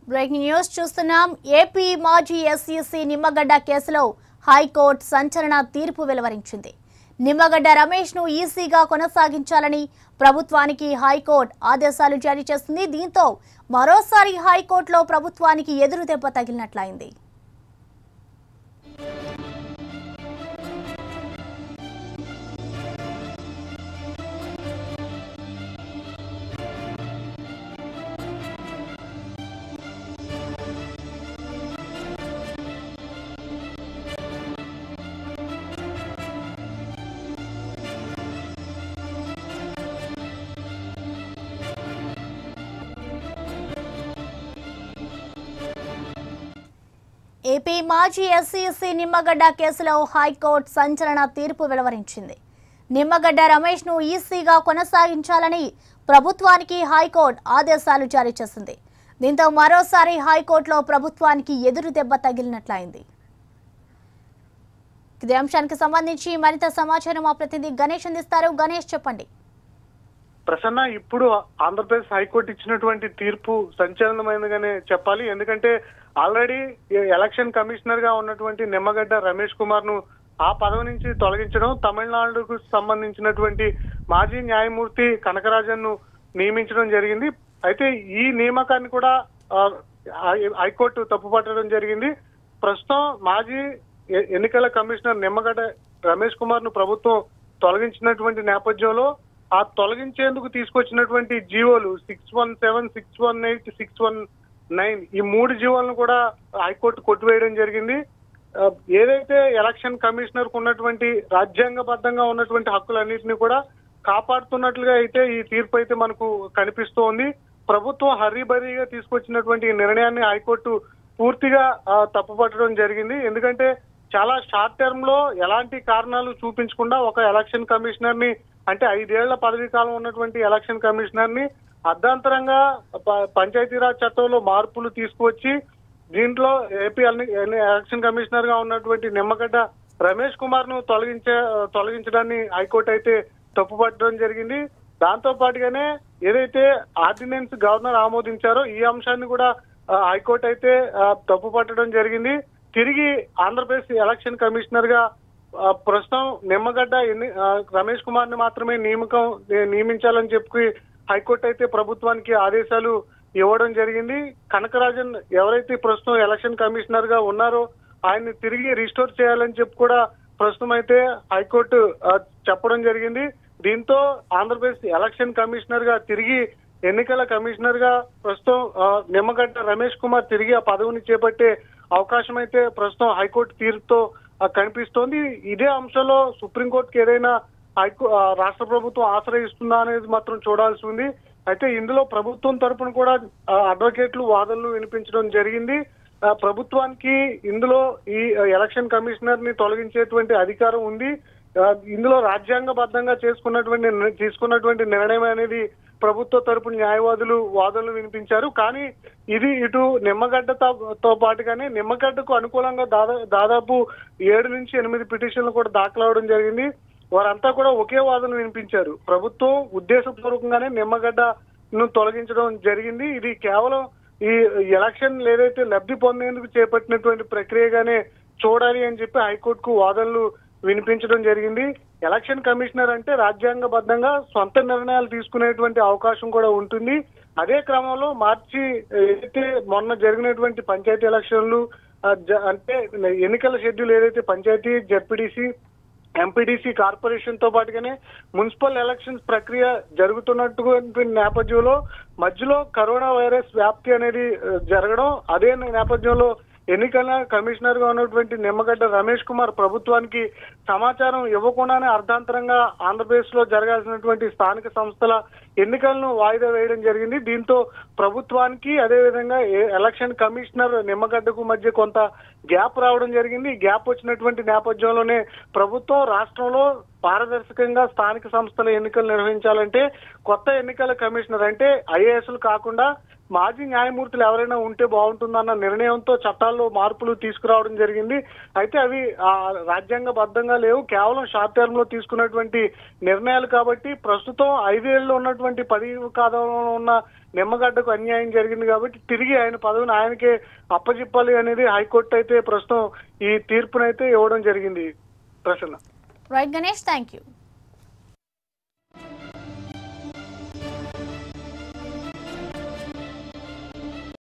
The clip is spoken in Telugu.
బ్రేకింగ్ న్యూస్ చూస్తున్నాం ఏపీ మాజీ ఎస్ఈసీ నిమ్మగడ్డ కేసులో హైకోర్టు సంచలన తీర్పు వెలువరించింది నిమ్మగడ్డ రమేష్ ను ఈసీగా కొనసాగించాలని ప్రభుత్వానికి హైకోర్టు ఆదేశాలు జారీ చేస్తుంది దీంతో మరోసారి హైకోర్టులో ప్రభుత్వానికి ఎదురు దెబ్బ తగిలినట్లయింది ఏపీ మాజీ ఎస్సీసీ నిమ్మగడ్డ కేసులో హైకోర్టు సంచలన తీర్పు వెలువరించింది నిమ్మగడ్డ రమేష్ ను ఈసీగా కొనసాగించాలని ప్రభుత్వానికి హైకోర్టు ఆదేశాలు జారీ చేసింది దీంతో మరోసారి హైకోర్టులో ప్రభుత్వానికి ఎదురు దెబ్బ తగిలినట్లయింది ఇదే అంశానికి సంబంధించి మరింత సమాచారం మా ప్రతినిధి గణేష్ అందిస్తారు గణేష్ చెప్పండి ప్రసన్న ఇప్పుడు ఆంధ్రప్రదేశ్ హైకోర్టు ఇచ్చినటువంటి తీర్పు సంచలనమైనగానే చెప్పాలి ఎందుకంటే ఆల్రెడీ ఎలక్షన్ కమిషనర్ గా ఉన్నటువంటి నిమ్మగడ్డ రమేష్ కుమార్ ను ఆ పదవి నుంచి తొలగించడం తమిళనాడుకు సంబంధించినటువంటి మాజీ న్యాయమూర్తి కనకరాజన్ ను నియమించడం జరిగింది అయితే ఈ నియామకాన్ని కూడా ఆ, హై- హైకోర్టు తప్పుపట్టడం జరిగింది ప్రస్తుతం మాజీ ఎ- ఎన్నికల కమిషనర్ నిమ్మగడ్డ రమేష్ కుమార్ ను ప్రభుత్వం తొలగించినటువంటి నేపథ్యంలో ఆ తొలగించేందుకు తీసుకొచ్చినటువంటి జీవోలు six one seven six one eight six one nine ఈ మూడు జీవోలను కూడా హైకోర్టు కొట్టివేయడం జరిగింది ఆ, ఏదైతే ఎలక్షన్ కమిషనర్ కు ఉన్నటువంటి రాజ్యాంగబద్ధంగా ఉన్నటువంటి హక్కులన్నింటినీ కూడా కాపాడుతున్నట్లుగా అయితే ఈ తీర్పు అయితే మనకు కనిపిస్తోంది ప్రభుత్వం హర్రీబరీగా తీసుకొచ్చినటువంటి ఈ నిర్ణయాన్ని హైకోర్టు పూర్తిగా ఆ, తప్పుపట్టడం జరిగింది ఎందుకంటే చాలా షార్ట్ టర్మ్ లో ఎలాంటి కారణాలు చూపించకుండా ఒక ఎలక్షన్ కమిషనర్ ని అంటే ఐదేళ్ల పదవీ కాలం ఉన్నటువంటి ఎలక్షన్ కమిషనర్ ని అర్ధాంతరంగా ప- పంచాయతీరాజ్ చట్టంలో మార్పులు తీసుకువచ్చి దీంట్లో ఏపీ ఎన్ని- ఎన్ని- ఎలక్షన్ కమిషనర్ గా ఉన్నటువంటి నిమ్మగడ్డ రమేష్ కుమార్ ను తొలగించే తొలగించడాన్ని హైకోర్టు అయితే తప్పుపట్టడం జరిగింది దాంతో పాటుగానే ఏదైతే ఆర్డినెన్స్ గవర్నర్ ఆమోదించారో ఈ అంశాన్ని కూడా ఆ, హైకోర్టు అయితే ఆ, తప్పుపట్టడం జరిగింది తిరిగి ఆంధ్రప్రదేశ్ ఎలక్షన్ కమిషనర్ గా ఆ, ప్రస్తుతం నిమ్మగడ్డ ఎన్ని ఆ, రమేష్ కుమార్ ని మాత్రమే నియమకం నియమించాలని చెప్పి హైకోర్టు అయితే ప్రభుత్వానికి ఆదేశాలు ఇవ్వడం జరిగింది కనకరాజన్ ఎవరైతే ప్రస్తుతం ఎలక్షన్ కమిషనర్ గా ఉన్నారో ఆయన్ని తిరిగి రిస్టోర్ చేయాలని చెప్పి కూడా ప్రస్తుతం అయితే హైకోర్టు ఆ, చెప్పడం జరిగింది దీంతో ఆంధ్రప్రదేశ్ ఎలక్షన్ కమిషనర్ గా తిరిగి ఎన్నికల కమిషనర్ గా ప్రస్తుతం ఆ, నిమ్మగడ్డ రమేష్ కుమార్ తిరిగి ఆ పదవిని చేపట్టే అవకాశం అయితే ప్రస్తుతం హైకోర్టు తీర్పుతో ఆ, కనిపిస్తోంది ఇదే అంశంలో సుప్రీంకోర్టుకి ఏదైనా హైకో ఆ, రాష్ట్ర ప్రభుత్వం ఆశ్రయిస్తుందా అనేది మాత్రం చూడాల్సి ఉంది అయితే ఇందులో ప్రభుత్వం తరపున కూడా ఆ, అడ్వకేట్లు వాదనలు వినిపించడం జరిగింది ఆ, ప్రభుత్వానికి ఇందులో ఈ ఆ, ఎలక్షన్ కమిషనర్ ని తొలగించేటువంటి అధికారం ఉంది ఆ, ఇందులో రాజ్యాంగబద్ధంగా చేసుకున్నటువంటి నిర్- తీసుకున్నటువంటి నిర్ణయం అనేది ప్రభుత్వ తరపు న్యాయవాదులు వాదనలు వినిపించారు కానీ ఇది ఇటు నిమ్మగడ్డతో తో పాటుగానే నిమ్మగడ్డకు అనుకూలంగా దాదా దాదాపు ఏడు నుంచి ఎనిమిది పిటిషన్లు కూడా దాఖలవడం జరిగింది వారంతా కూడా ఒకే వాదన వినిపించారు ప్రభుత్వం ఉద్దేశపూర్వకంగానే నిమ్మగడ్డను తొలగించడం జరిగింది ఇది కేవలం ఈ ఎలక్షన్ ఏదైతే లబ్ధి పొందేందుకు చేపట్టినటువంటి ప్రక్రియగానే చూడాలి అని చెప్పి హైకోర్టుకు వాదనలు వినిపించడం జరిగింది ఎలక్షన్ కమిషనర్ అంటే రాజ్యాంగబద్ధంగా సొంత నిర్ణయాలు తీసుకునేటువంటి అవకాశం కూడా ఉంటుంది అదే క్రమంలో మార్చి ఏదైతే మొన్న జరిగినటువంటి పంచాయతీ ఎలక్షన్లు ఆ, జ- అంటే ఎన్నికల షెడ్యూల్ ఏదైతే పంచాయతీ జెడ్పీటీసీ ఎంపీడీసీ కార్పొరేషన్ తో పాటుగానే మున్సిపల్ ఎలక్షన్స్ ప్రక్రియ జరుగుతున్నటువంటి నేపథ్యంలో మధ్యలో కరోనా వైరస్ వ్యాప్తి అనేది ఆ, జరగడం అదే నేపథ్యంలో ఎన్నికల కమిషనర్ గా ఉన్నటువంటి నిమ్మగడ్డ రమేష్ కుమార్ ప్రభుత్వానికి సమాచారం ఇవ్వకుండానే అర్ధాంతరంగా ఆంధ్రప్రదేశ్ లో జరగాల్సినటువంటి స్థానిక సంస్థల ఎన్నికలను వాయిదా వేయడం జరిగింది దీంతో ప్రభుత్వానికి అదేవిధంగా ఏ- ఎలక్షన్ కమిషనర్ నిమ్మగడ్డకు మధ్య కొంత గ్యాప్ రావడం జరిగింది ఈ గ్యాప్ వచ్చినటువంటి నేపథ్యంలోనే ప్రభుత్వం రాష్ట్రంలో పారదర్శకంగా స్థానిక సంస్థల ఎన్నికలు నిర్వహించాలంటే కొత్త ఎన్నికల కమిషనర్ అంటే ఐఏఎస్లు కాకుండా మాజీ న్యాయమూర్తులు ఎవరైనా ఉంటే బాగుంటుందన్న నిర్ణయంతో చట్టాల్లో మార్పులు తీసుకురావడం జరిగింది అయితే అవి ఆ, రాజ్యాంగబద్ధంగా లేవు కేవలం షార్ట్ టర్మ్ లో తీసుకున్నటువంటి నిర్ణయాలు కాబట్టి ప్రస్తుతం ఐదేళ్లలో ఉన్నటువంటి పదవి కాలంలో ఉన్న నిమ్మగడ్డకు అన్యాయం జరిగింది కాబట్టి తిరిగి ఆయన పదవిని ఆయనకే అప్పచెప్పాలి అనేది హైకోర్టు అయితే ప్రస్తుతం ఈ తీర్పునైతే ఇవ్వడం జరిగింది Prasanna right Ganesh thank you